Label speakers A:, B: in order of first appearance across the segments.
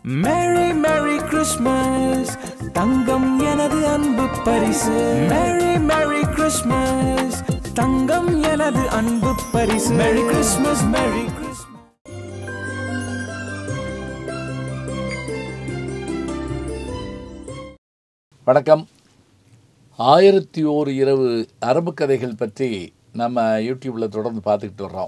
A: மேரி merry Christmas தங்கம் எனது அன்பு பரிசு மேரி மேரி கிறிஸ்மஸ் தங்கம் எனது அன்பு பரிசு மேரி கிறிஸ்மஸ் மேரி கிறிஸ்மஸ்
B: வணக்கம் ஆயிரத்தி ஓரு இரவு அரபு கதைகள் பற்றி நம்ம யூடியூப்பில் தொடர்ந்து பார்த்துக்கிட்டு வர்றோம்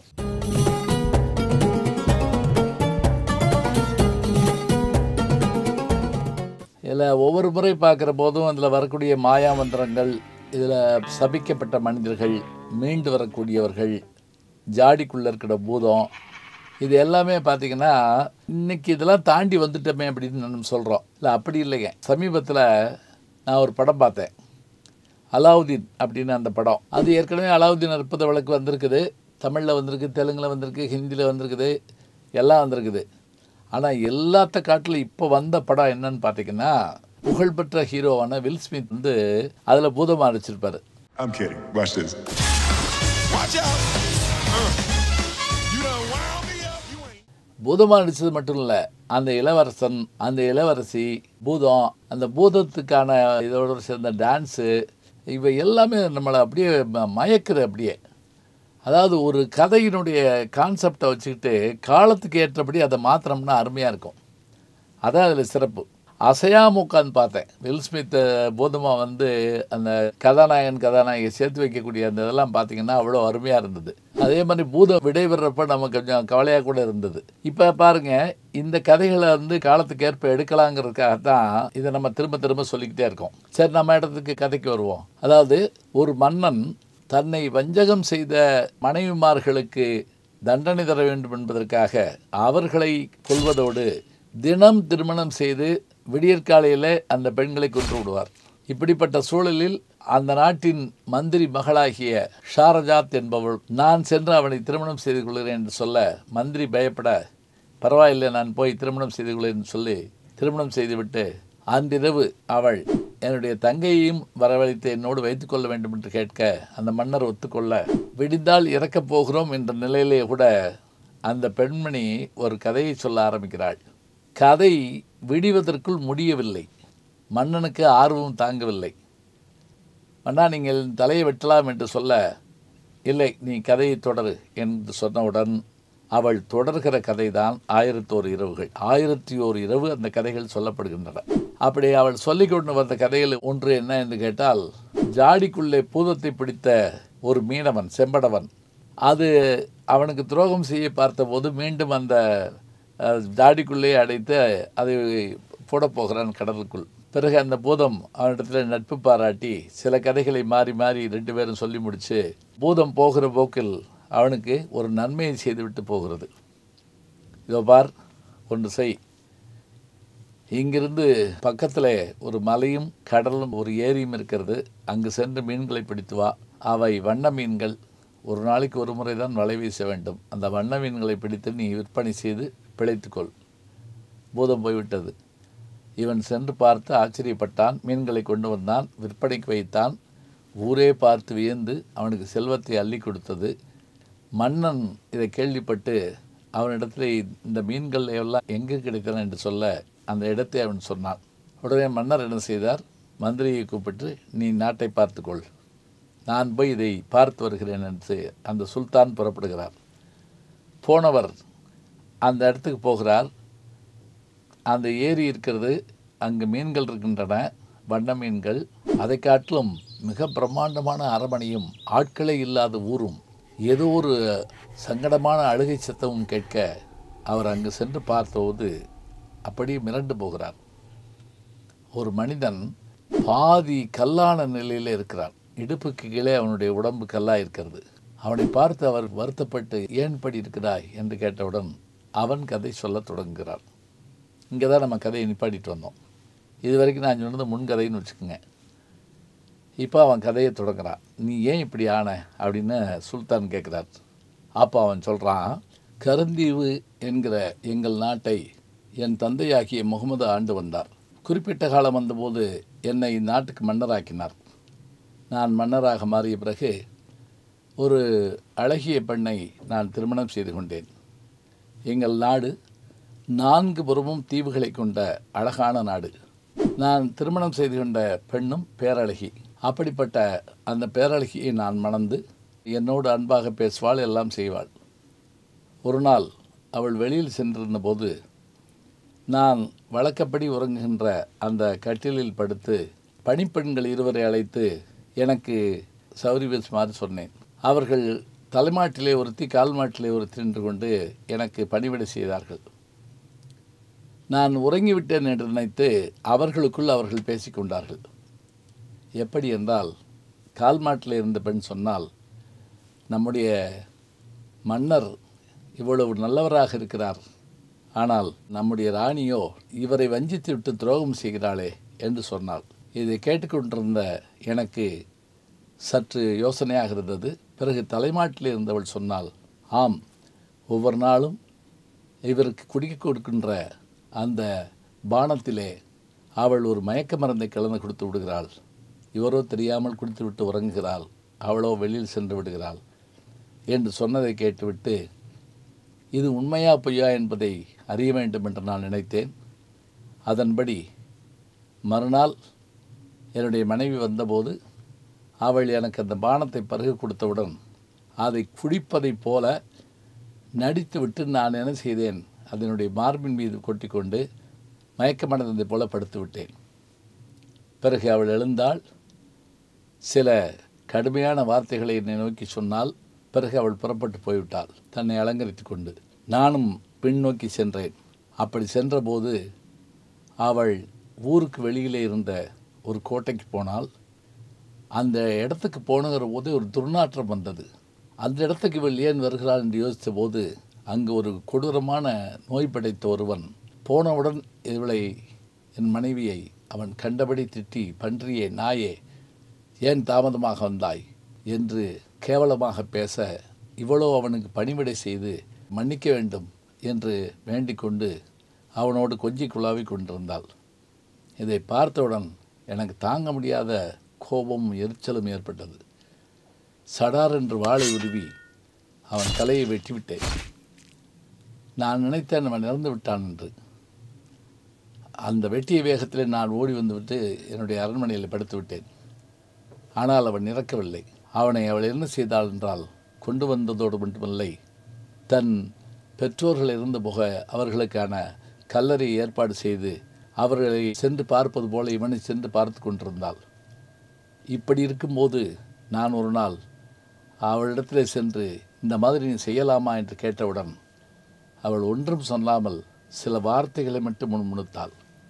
B: இதில் ஒவ்வொரு முறை பார்க்குற போதும் அதில் வரக்கூடிய மாயா மந்திரங்கள் இதில் சபிக்கப்பட்ட மனிதர்கள் மீண்டு வரக்கூடியவர்கள் ஜாடிக்குள்ளே இருக்கிற பூதம் இது எல்லாமே பார்த்தீங்கன்னா இன்னைக்கு இதெல்லாம் தாண்டி வந்துட்டோமே அப்படின்னு நம்ம சொல்கிறோம் இல்லை அப்படி இல்லைங்க சமீபத்தில் நான் ஒரு படம் பார்த்தேன் அலாவுதீன் அப்படின்னு அந்த படம் அது ஏற்கனவே அலாவுதீன் அற்புத விளக்கு வந்திருக்குது தமிழில் வந்திருக்கு தெலுங்கில் வந்திருக்கு ஹிந்தியில் வந்திருக்குது எல்லாம் வந்திருக்குது ஆனால் எல்லாத்த காட்டில் இப்போ வந்த படம் என்னன்னு பார்த்தீங்கன்னா புகழ்பெற்ற ஹீரோவான வில் ஸ்மித் வந்து அதில் பூதமாக நடிச்சிருப்பாரு
C: I'm kidding. Watch this. Watch out! Uh, you done wound me up. You ain't.
B: பூதமாக நடித்தது மட்டும் இல்லை அந்த இளவரசன் அந்த இளவரசி பூதம் அந்த பூதத்துக்கான இதோட சேர்ந்த டான்ஸு இவை எல்லாமே நம்மளை அப்படியே ம- மயக்குது அப்படியே அதாவது ஒரு கதையினுடைய கான்செப்டை வச்சுக்கிட்டு காலத்துக்கு ஏற்றபடி அதை மாத்திரம்னா அருமையாக இருக்கும் அதான் அதில் சிறப்பு அசையாம உட்காந்து பார்த்தேன் வில் ஸ்மித் பூதமாக வந்து அந்த கதாநாயகன் கதாநாயகி சேர்த்து வைக்கக்கூடிய அந்த இதெல்லாம் பார்த்தீங்கன்னா அவ்வளோ அருமையாக இருந்தது அதே மாதிரி பூதம் விடைபெறப்ப நமக்கு கொஞ்சம் கவலையாக கூட இருந்தது இப்போ பாருங்க இந்த கதைகளை வந்து காலத்துக்கு ஏற்ப எடுக்கலாங்கிறதுக்காக தான் இதை நம்ம திரும்ப திரும்ப சொல்லிக்கிட்டே இருக்கோம் சரி நம்ம இடத்துக்கு கதைக்கு வருவோம் அதாவது ஒரு மன்னன் தன்னை வஞ்சகம் செய்த மனைவிமார்களுக்கு தண்டனை தர வேண்டும் என்பதற்காக அவர்களை கொல்வதோடு தினம் திருமணம் செய்து விடியற்காலையில் அந்த பெண்களை கொன்று விடுவார் இப்படிப்பட்ட சூழலில் அந்த நாட்டின் மந்திரி மகளாகிய ஷாரஜாத் என்பவள் நான் சென்று அவனை திருமணம் செய்து கொள்கிறேன் என்று சொல்ல மந்திரி பயப்பட பரவாயில்லை நான் போய் திருமணம் செய்து கொள்கிறேன் என்று சொல்லி திருமணம் செய்துவிட்டு அன்றிரவு அவள் என்னுடைய தங்கையையும் வரவழைத்து என்னோடு வைத்துக்கொள்ள வேண்டும் என்று கேட்க அந்த மன்னர் ஒத்துக்கொள்ள விடிந்தால் இறக்கப் போகிறோம் என்ற நிலையிலே கூட அந்த பெண்மணி ஒரு கதையை சொல்ல ஆரம்பிக்கிறாள் கதை விடிவதற்குள் முடியவில்லை மன்னனுக்கு ஆர்வம் தாங்கவில்லை மன்னா நீங்கள் தலையை வெட்டலாம் என்று சொல்ல இல்லை நீ கதையை தொடரு என்று சொன்னவுடன் அவள் தொடர்கிற கதை தான் ஆயிரத்தோரு இரவுகள் ஆயிரத்தி ஓரு இரவு அந்த கதைகள் சொல்லப்படுகின்றன அப்படி அவள் சொல்லிக் கொண்டு வந்த கதைகள் ஒன்று என்ன என்று கேட்டால் ஜாடிக்குள்ளே பூதத்தை பிடித்த ஒரு மீனவன் செம்படவன் அது அவனுக்கு துரோகம் செய்ய பார்த்தபோது மீண்டும் அந்த அஹ், ஜாடிக்குள்ளே அடைத்து அதை போடப் போகிறான் கடலுக்குள் பிறகு அந்த பூதம் அவனிடத்தில் நட்பு பாராட்டி சில கதைகளை மாறி மாறி ரெண்டு பேரும் சொல்லி முடிச்சு பூதம் போகிற போக்கில் அவனுக்கு ஒரு நன்மையை செய்துவிட்டு போகிறது இதோ பார் ஒன்று செய் இங்கிருந்து பக்கத்தில் ஒரு மலையும் கடலும் ஒரு ஏரியும் இருக்கிறது அங்கு சென்று மீன்களை பிடித்து வா அவை வண்ண மீன்கள் ஒரு நாளைக்கு ஒரு முறை தான் வலை வீச வேண்டும் அந்த வண்ண மீன்களை பிடித்து நீ விற்பனை செய்து பிழைத்துக்கொள் பூதம் போய்விட்டது இவன் சென்று பார்த்து ஆச்சரியப்பட்டான் மீன்களை கொண்டு வந்தான் விற்பனைக்கு வைத்தான் ஊரே பார்த்து வியந்து அவனுக்கு செல்வத்தை அள்ளி கொடுத்தது மன்னன் இதை கேள்விப்பட்டு அவனிடத்தில் இந்த மீன்கள் எல்லாம் எங்கே கிடைத்தன என்று சொல்ல அந்த இடத்தை அவன் சொன்னான் உடனே மன்னர் என்ன செய்தார் மந்திரியை கூப்பிட்டு நீ நாட்டை பார்த்துக்கொள் நான் போய் இதை பார்த்து வருகிறேன் என்று அந்த சுல்தான் புறப்படுகிறார் போனவர் அந்த இடத்துக்கு போகிறார் அந்த ஏரி இருக்கிறது அங்கு மீன்கள் இருக்கின்றன வண்ண மீன்கள் அதை காட்டிலும் மிக பிரம்மாண்டமான அரமனையும் ஆட்களே இல்லாத ஊரும் ஏதோ ஒரு சங்கடமான அழுகை சத்தமும் கேட்க அவர் அங்கு சென்று பார்த்தபோது அப்படியே மிரண்டு போகிறார் ஒரு மனிதன் பாதி கல்லான நிலையில் இருக்கிறான் இடுப்புக்கு கீழே அவனுடைய உடம்பு கல்லாக இருக்கிறது அவனை பார்த்து அவர் வருத்தப்பட்டு ஏன் படி இருக்கிறாய் என்று கேட்டவுடன் அவன் கதை சொல்லத் தொடங்குகிறார் இங்கே தான் நம்ம கதையை நிப்பாட்டிட்டு வந்தோம் இது வரைக்கும் நான் சொன்னது முன்கதைன்னு வச்சுக்கோங்க இப்போ அவன் கதையை தொடங்குறான் நீ ஏன் இப்படி ஆன அப்படின்னு சுல்தான் கேட்குறார் அப்போ அவன் சொல்கிறான் கருந்தீவு என்கிற எங்கள் நாட்டை என் தந்தையாகிய முகமது ஆண்டு வந்தார் குறிப்பிட்ட காலம் வந்தபோது என்னை இந்நாட்டுக்கு மன்னராக்கினார் நான் மன்னராக மாறிய பிறகு ஒரு அழகிய பெண்ணை நான் திருமணம் செய்து கொண்டேன் எங்கள் நாடு நான்கு புறமும் தீவுகளை கொண்ட அழகான நாடு நான் திருமணம் செய்து கொண்ட பெண்ணும் பேரழகி அப்படிப்பட்ட அந்த பேரழகியை நான் மணந்து என்னோடு அன்பாக பேசுவாள் எல்லாம் செய்வாள் ஒரு நாள் அவள் வெளியில் சென்றிருந்த போது நான் வழக்கப்படி உறங்குகின்ற அந்த கட்டிலில் படுத்து பணிப்பெண்கள் இருவரை அழைத்து எனக்கு சௌரி பேசுமாறு சொன்னேன் அவர்கள் தலைமாட்டிலே ஒருத்தி கால்மாட்டிலே ஒருத்தி நின்று கொண்டு எனக்கு பணிவிடை செய்தார்கள் நான் உறங்கிவிட்டேன் என்று நினைத்து அவர்களுக்குள் அவர்கள் பேசிக்கொண்டார்கள் எப்படி என்றால் கால்மாட்டில் இருந்த பெண் சொன்னால் நம்முடைய மன்னர் இவ்வளவு நல்லவராக இருக்கிறார் ஆனால் நம்முடைய ராணியோ இவரை வஞ்சித்து விட்டு துரோகம் செய்கிறாளே என்று சொன்னாள் இதை கேட்டுக்கொண்டிருந்த எனக்கு சற்று யோசனையாக இருந்தது பிறகு தலைமாட்டில் இருந்தவள் சொன்னாள் ஆம் ஒவ்வொரு நாளும் இவருக்கு குடிக்க கொடுக்கின்ற அந்த பானத்திலே அவள் ஒரு மயக்க மருந்தை கலந்து கொடுத்து விடுகிறாள் இவரோ தெரியாமல் குடித்துவிட்டு உறங்குகிறாள் அவளோ வெளியில் சென்று விடுகிறாள் என்று சொன்னதை கேட்டுவிட்டு இது உண்மையா பொய்யா என்பதை அறிய வேண்டும் என்று நான் நினைத்தேன் அதன்படி மறுநாள் என்னுடைய மனைவி வந்தபோது அவள் எனக்கு அந்த பானத்தை பருக கொடுத்தவுடன் அதை குடிப்பதைப் போல நடித்துவிட்டு நான் என்ன செய்தேன் அதனுடைய மார்பின் மீது கொட்டிக்கொண்டு மயக்கமடைந்ததைப் போல படுத்து விட்டேன் பிறகு அவள் எழுந்தாள் சில கடுமையான வார்த்தைகளை என்னை நோக்கி சொன்னால் பிறகு அவள் புறப்பட்டு போய்விட்டாள் தன்னை அலங்கரித்து கொண்டு நானும் பின்னோக்கி சென்றேன் அப்படி சென்றபோது அவள் ஊருக்கு வெளியிலே இருந்த ஒரு கோட்டைக்கு போனால் அந்த இடத்துக்கு போனுங்கிற போது ஒரு துர்நாற்றம் வந்தது அந்த இடத்துக்கு இவள் ஏன் வருகிறாள் என்று யோசித்த போது அங்கு ஒரு கொடூரமான நோய் படைத்த ஒருவன் போனவுடன் இவளை என் மனைவியை அவன் கண்டபடி திட்டி பன்றியே நாயே ஏன் தாமதமாக வந்தாய் என்று கேவலமாக பேச இவளோ அவனுக்கு பணிவிடை செய்து மன்னிக்க வேண்டும் என்று வேண்டிக் கொண்டு அவனோடு கொஞ்சி குழாவி கொண்டிருந்தாள் இதை பார்த்தவுடன் எனக்கு தாங்க முடியாத கோபமும் எரிச்சலும் ஏற்பட்டது சடார் என்று வாளை உருவி அவன் தலையை வெட்டிவிட்டேன் நான் நினைத்தேன் அவன் இறந்து விட்டான் என்று அந்த வெட்டிய வேகத்தில் நான் ஓடி வந்துவிட்டு என்னுடைய அரண்மனையில் படுத்து விட்டேன் ஆனால் அவன் இறக்கவில்லை அவனை அவள் என்ன செய்தாள் என்றால் கொண்டு வந்ததோடு மட்டுமில்லை தன் பெற்றோர்கள் இறந்து போக அவர்களுக்கான கல்லறை ஏற்பாடு செய்து அவர்களை சென்று பார்ப்பது போல இவனை சென்று பார்த்து கொண்டிருந்தாள் இப்படி இருக்கும்போது நான் ஒரு நாள் அவளிடத்தில் சென்று இந்த மாதிரி நீ செய்யலாமா என்று கேட்டவுடன் அவள் ஒன்றும் சொல்லாமல் சில வார்த்தைகளை மட்டும் முன்முணுத்தாள்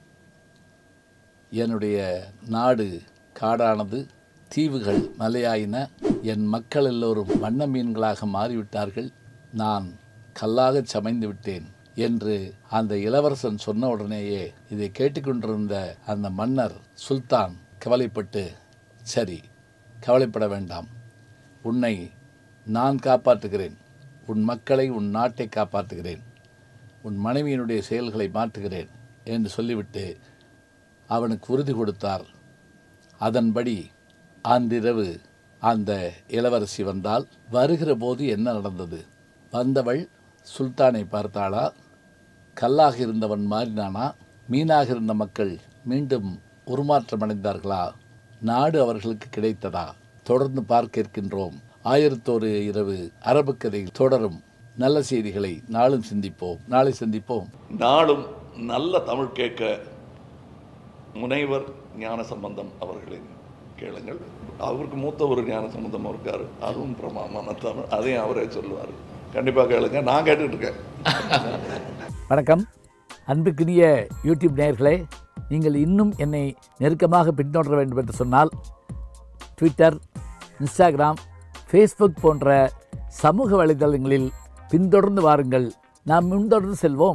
B: என்னுடைய நாடு காடானது தீவுகள் மலையாயின என் மக்கள் எல்லோரும் வண்ண மீன்களாக மாறிவிட்டார்கள் நான் கல்லாக சமைந்து விட்டேன் என்று அந்த இளவரசன் சொன்ன உடனேயே இதை கேட்டுக்கொண்டிருந்த அந்த மன்னர் சுல்தான் கவலைப்பட்டு சரி கவலைப்பட வேண்டாம் உன்னை நான் காப்பாற்றுகிறேன் உன் மக்களை உன் நாட்டை காப்பாற்றுகிறேன் உன் மனைவியினுடைய செயல்களை மாற்றுகிறேன் என்று சொல்லிவிட்டு அவனுக்கு உறுதி கொடுத்தார் அதன்படி அன்றிரவு அந்த இளவரசி வந்தால் வருகிற போது என்ன நடந்தது வந்தவள் சுல்தானை பார்த்தாளா கல்லாக இருந்தவன் மாறினானா மீனாக இருந்த மக்கள் மீண்டும் உருமாற்றம் அடைந்தார்களா நாடு அவர்களுக்கு கிடைத்ததா தொடர்ந்து பார்க்க இருக்கின்றோம் ஆயிரத்தோரு இரவு அரபு கதை தொடரும் நல்ல செய்திகளை நாளும் சிந்திப்போம் நாளை சந்திப்போம்
D: நாளும் நல்ல தமிழ் கேட்க முனைவர் ஞான சம்பந்தம் அவர்களின் கேளுங்கள் அவருக்கு மூத்த ஒரு ஞான சம்பந்தம் இருக்கார் அதுவும் பிரமாமான தமிழ் அதையும் அவரே சொல்லுவார் கண்டிப்பாக கேளுங்க நான் கேட்டுட்டு இருக்கேன்
B: வணக்கம் அன்புக்குரிய யூடியூப் நேயர்களே நீங்கள் இன்னும் என்னை நெருக்கமாக பின்தொடர வேண்டும் என்று சொன்னால் ட்விட்டர் இன்ஸ்டாகிராம் ஃபேஸ்புக் போன்ற சமூக வலைதளங்களில் பின்தொடர்ந்து வாருங்கள் நாம் முன்தொடர்ந்து செல்வோம்